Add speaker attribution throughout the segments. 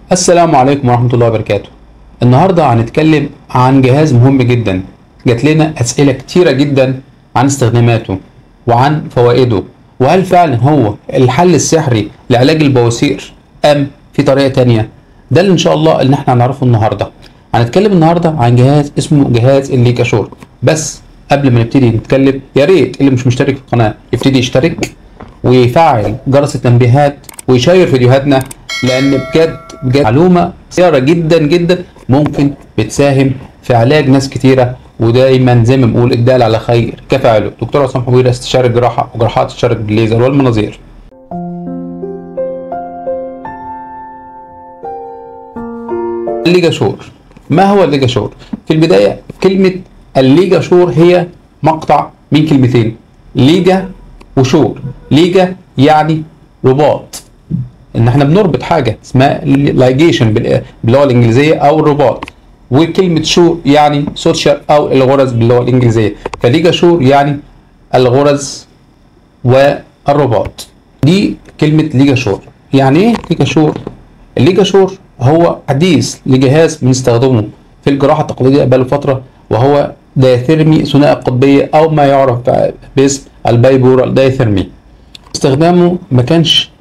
Speaker 1: السلام عليكم ورحمة الله وبركاته النهاردة هنتكلم عن جهاز مهم جدا جات لنا أسئلة كتيرة جدا عن استخداماته وعن فوائده وهل فعلا هو الحل السحري لعلاج البواسير أم في طريقة تانية ده اللي إن شاء الله اللي احنا هنعرفه النهاردة هنتكلم النهاردة عن جهاز اسمه جهاز الليكاشور بس قبل ما نبتدي نتكلم يا ريت اللي مش مشترك في القناة يبتدي يشترك ويفعل جرس التنبيهات ويشير فيديوهاتنا لان بجد بجد معلومه صغيره جدا جدا ممكن بتساهم في علاج ناس كتيره ودايما زي ما بنقول الدال على خير كفاعله دكتور عصام حويرة استشاري الجراحه وجراحات الشرج بالليزر والمناظير الليجاشور ما هو الليجاشور في البدايه كلمه الليجاشور هي مقطع من كلمتين ليجا وشور ليجا يعني رباط ان احنا بنربط حاجه اسمها لايجيشن باللغه الانجليزيه او الرباط وكلمه شور يعني سوتشر او الغرز باللغه الانجليزيه فليجا شور يعني الغرز والرباط دي كلمه ليجا شور يعني ايه ليجا شور الليجا شور هو حديث لجهاز بنستخدمه في الجراحه التقليديه بقاله فتره وهو دايثيرمي ثنائي القطبيه او ما يعرف باسم البايبورال دايثيرمي استخدامه ما كانش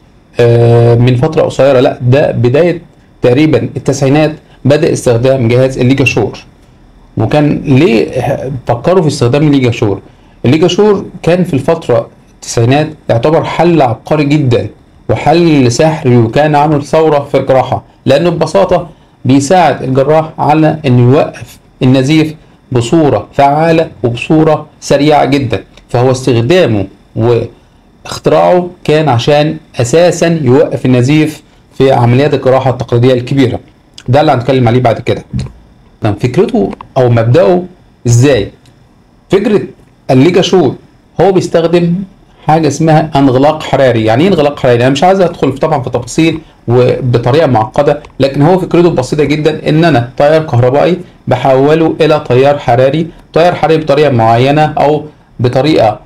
Speaker 1: من فتره قصيره لا ده بدايه تقريبا التسعينات بدا استخدام جهاز الليجا شور وكان ليه فكروا في استخدام الليجا شور الليجا شور كان في الفتره التسعينات يعتبر حل عبقري جدا وحل سحري وكان عامل ثوره في الجراحه لانه ببساطه بيساعد الجراح على انه يوقف النزيف بصوره فعاله وبصوره سريعه جدا فهو استخدامه و اختراعه كان عشان اساسا يوقف النزيف في عمليات الجراحه التقليديه الكبيره ده اللي هنتكلم عليه بعد كده طب فكرته او مبداه ازاي فكره الليجاشور هو بيستخدم حاجه اسمها انغلاق حراري يعني ايه انغلاق حراري انا مش عايز ادخل طبعا في تفاصيل وبطريقه معقده لكن هو فكرته بسيطه جدا ان انا تيار كهربائي بحوله الى تيار حراري تيار حراري بطريقه معينه او بطريقه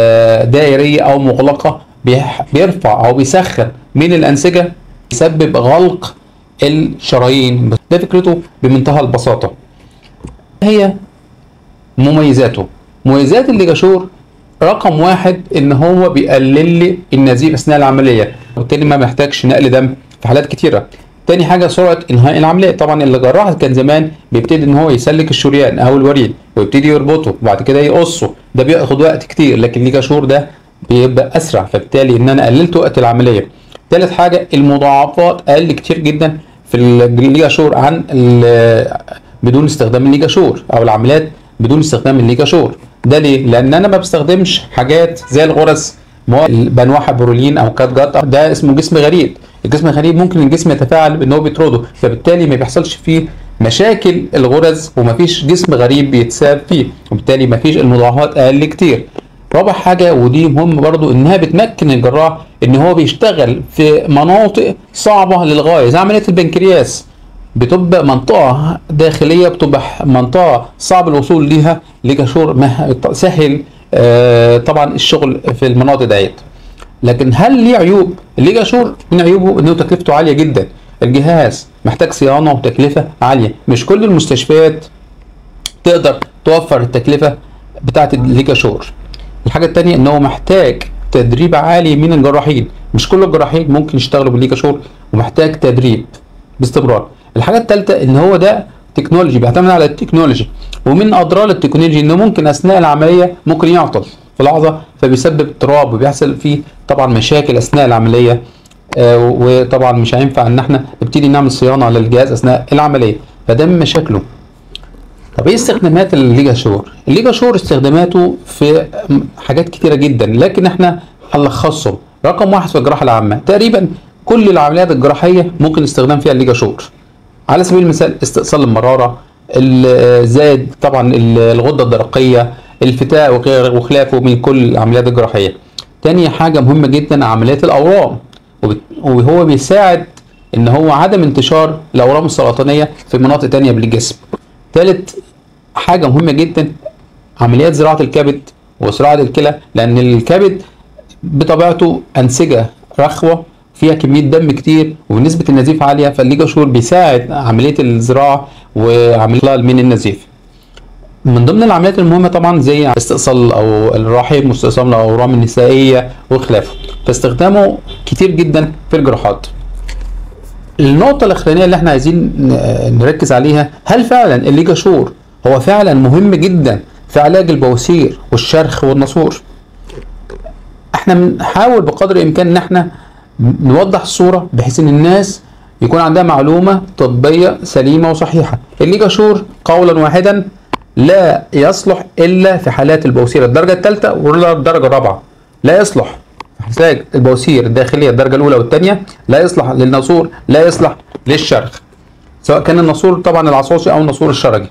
Speaker 1: دائريه او مغلقه بيرفع او بيسخن من الانسجه يسبب غلق الشرايين ده فكرته بمنتهى البساطه هي مميزاته مميزات الليجاشور رقم واحد ان هو بيقلل لي النزيف اثناء العمليه وبالتالي ما محتاجش نقل دم في حالات كتيره تاني حاجه سرعه انهاء العمليه طبعا اللي جراح كان زمان بيبتدي ان هو يسلك الشريان او الوريد ويبتدي يربطه وبعد كده يقصه ده بياخد وقت كتير لكن الليجاشور ده بيبقى اسرع فبالتالي ان انا قللت وقت العمليه تالت حاجه المضاعفات اقل كتير جدا في الليجاشور عن بدون استخدام الليجاشور او العمليات بدون استخدام الليجاشور ده ليه؟ لان انا ما بستخدمش حاجات زي الغرز بنوعها برولين او كات جات ده اسمه جسم غريب الجسم الغريب ممكن الجسم يتفاعل بان هو بيطرده فبالتالي ما بيحصلش فيه مشاكل الغرز ومفيش جسم غريب بيتساب فيه وبالتالي مفيش المضاعفات اقل كتير رابع حاجة ودي مهم برضو انها بتمكن الجراح ان هو بيشتغل في مناطق صعبة للغاية زي عملية البنكرياس بتبقى منطقة داخلية بتبقى منطقة صعب الوصول ليها لجاشور سهل آه طبعا الشغل في المناطق ديت لكن هل ليه عيوب؟ الليجاشور من عيوبه انه تكلفته عاليه جدا الجهاز محتاج صيانه وتكلفه عاليه مش كل المستشفيات تقدر توفر التكلفه بتاعه الليجاشور الحاجه الثانيه ان هو محتاج تدريب عالي من الجراحين مش كل الجراحين ممكن يشتغلوا بالليجاشور ومحتاج تدريب باستمرار الحاجه الثالثه ان هو ده تكنولوجي بيعتمد على التكنولوجي ومن اضرار التكنولوجي انه ممكن اثناء العمليه ممكن يعطل في لحظه فبيسبب اضطراب وبيحصل فيه طبعا مشاكل اثناء العمليه آه وطبعا مش هينفع ان احنا نبتدي نعمل صيانه للجهاز اثناء العمليه فده من مشاكله طب ايه استخدامات الليجاشور الليجاشور استخداماته في حاجات كتيره جدا لكن احنا هنلخصهم رقم واحد في الجراحه العامه تقريبا كل العمليات الجراحيه ممكن استخدام فيها الليجاشور على سبيل المثال استئصال المراره زائد طبعا الغده الدرقيه الفتاء وخلافه من كل العمليات الجراحيه تاني حاجه مهمه جدا عمليات الاورام وهو بيساعد ان هو عدم انتشار الاورام السرطانيه في مناطق تانية بالجسم تالت حاجه مهمه جدا عمليات زراعه الكبد وزراعه الكلى لان الكبد بطبيعته انسجه رخوه فيها كميه دم كتير ونسبه النزيف عاليه فالليجاشور بيساعد عمليه الزراعه وعمليه من النزيف من ضمن العمليات المهمة طبعا زي استئصال أو الرحم واستئصال الأورام النسائية وخلافه فاستخدامه كتير جدا في الجراحات النقطة الأخرانية اللي احنا عايزين ن- نركز عليها هل فعلا الليجاشور هو فعلا مهم جدا في علاج البواسير والشرخ والنسور احنا بنحاول بقدر الامكان ان احنا نوضح الصوره بحيث ان الناس يكون عندها معلومه طبيه سليمه وصحيحه الليجاشور قولا واحدا لا يصلح الا في حالات البواسير الدرجه الثالثه ولا الدرجه الرابعه لا يصلح محتاج البواسير الداخليه الدرجه الاولى والثانيه لا يصلح للناسور لا يصلح للشرخ سواء كان الناسور طبعا العصاصي او الناسور الشرجي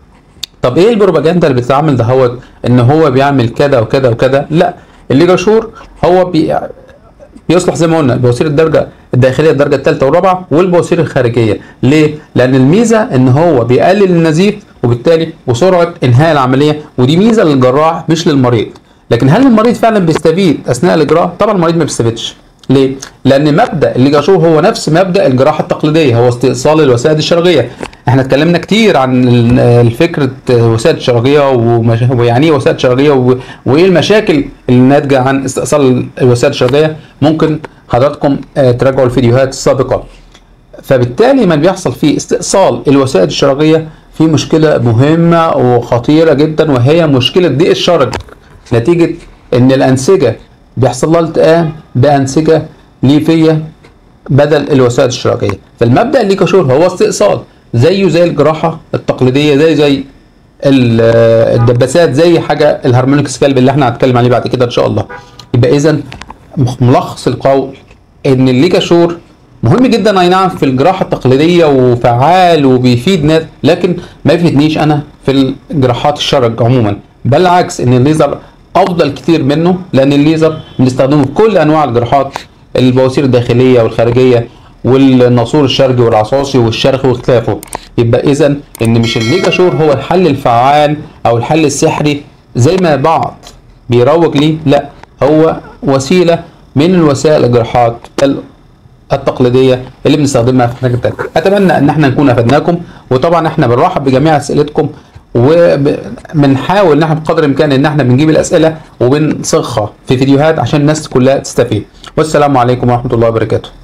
Speaker 1: طب ايه البروباجندا اللي بتتعمل دهوت ان هو بيعمل كذا وكذا وكذا لا الليجاشور هو بي بيصلح زي ما قلنا بواسير الدرجه الداخليه الدرجه الثالثه والرابعه والبواسير الخارجيه ليه لان الميزه ان هو بيقلل النزيف وبالتالي وسرعه انهاء العمليه ودي ميزه للجراح مش للمريض لكن هل المريض فعلا بيستفيد اثناء الاجراء طبعا المريض ما بيستفيدش ليه؟ لأن مبدأ الليجاشور هو نفس مبدأ الجراحة التقليدية هو استئصال الوسائد الشرجية. احنا اتكلمنا كتير عن ال- الفكرة وسائد شرجية ومش- ويعني ايه وسائد شرجية و- وايه المشاكل اللي ناتجة عن استئصال الوسائد الشرجية ممكن حضراتكم آه، تراجعوا الفيديوهات السابقة. فبالتالي ما بيحصل فيه استئصال الوسائد الشرجية في مشكلة مهمة وخطيرة جدا وهي مشكلة ضيق الشرج نتيجة ان الانسجة بيحصل لها التئام بانسجة ليفية بدل الوسائد الشرجية فالمبدأ الليكاشور هو استئصال زيه زي الجراحة التقليدية زي زي ال- الدباسات زي حاجة الهارمونيك سكالب اللي احنا هنتكلم عليه بعد كده ان شاء الله يبقى اذا ملخص القول ان الليكاشور مهم جدا اي نعم في الجراحه التقليديه وفعال وبيفيد ناس لكن ما يفيدنيش انا في الجراحات الشرج عموما بل العكس ان الليزر افضل كتير منه لان الليزر بنستخدمه في كل انواع الجراحات البواسير الداخليه والخارجيه والناسور الشرجي والعصاصي والشرخ واختلافه يبقى اذا ان مش الليجاشور هو الحل الفعال او الحل السحري زي ما بعض بيروج ليه لا هو وسيله من الوسائل الجراحات التقليديه اللي بنستخدمها في حاجات تانية اتمنى ان احنا نكون افدناكم وطبعا احنا بنرحب بجميع اسئلتكم وبنحاول ان احنا بقدر الامكان ان احنا بنجيب الاسئله وبنصيغها في فيديوهات عشان الناس كلها تستفيد والسلام عليكم ورحمه الله وبركاته